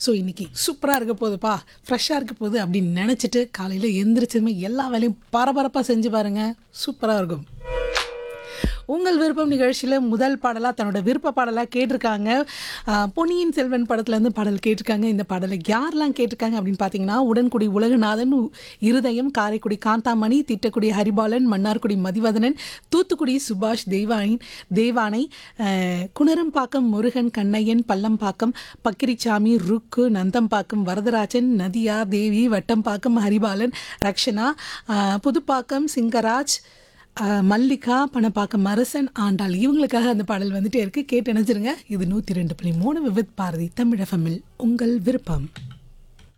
so இன்னைக்கு சூப்பராக இருக்க போகுதுப்பா ஃப்ரெஷ்ஷாக இருக்க போகுது அப்படின்னு நினச்சிட்டு காலையில் எந்திரிச்சதுமே எல்லா வேலையும் பரபரப்பாக செஞ்சு பாருங்கள் சூப்பராக இருக்கும் உங்கள் விருப்பம் நிகழ்ச்சியில் முதல் பாடலாக தன்னோட விருப்ப பாடலாக கேட்டிருக்காங்க ஆஹ் பொன்னியின் செல்வன் படத்துலேருந்து பாடல் கேட்டிருக்காங்க இந்த பாடலை யாரெல்லாம் கேட்டிருக்காங்க அப்படின்னு பார்த்தீங்கன்னா உடன்குடி உலகநாதன் உ- இருதயம் காரைக்குடி காந்தாமணி திட்டக்குடி ஹரிபாலன் மன்னார்குடி மதிவதனன் தூத்துக்குடி சுபாஷ் தெய்வாயின் தேவானை ஆஹ் குணரம்பாக்கம் முருகன் கண்ணையன் பள்ளம்பாக்கம் பக்கிரிச்சாமி ருக்கு நந்தம்பாக்கம் வரதராஜன் நதியா தேவி வட்டம்பாக்கம் ஹரிபாலன் ரக்ஷனா ஆஹ் புதுப்பாக்கம் சிங்கராஜ் ஆஹ் மல்லிகா பணப்பாக்கம் அரசன் ஆண்டாள் இவங்களுக்காக அந்த பாடல் வந்துட்டே இருக்கு கேட்டு நினைச்சிருங்க இது நூற்றி ரெண்டு புள்ளி மூணு விவித் பாரதி தமிழ் எஃப்எம்மில் உங்கள் விருப்பம்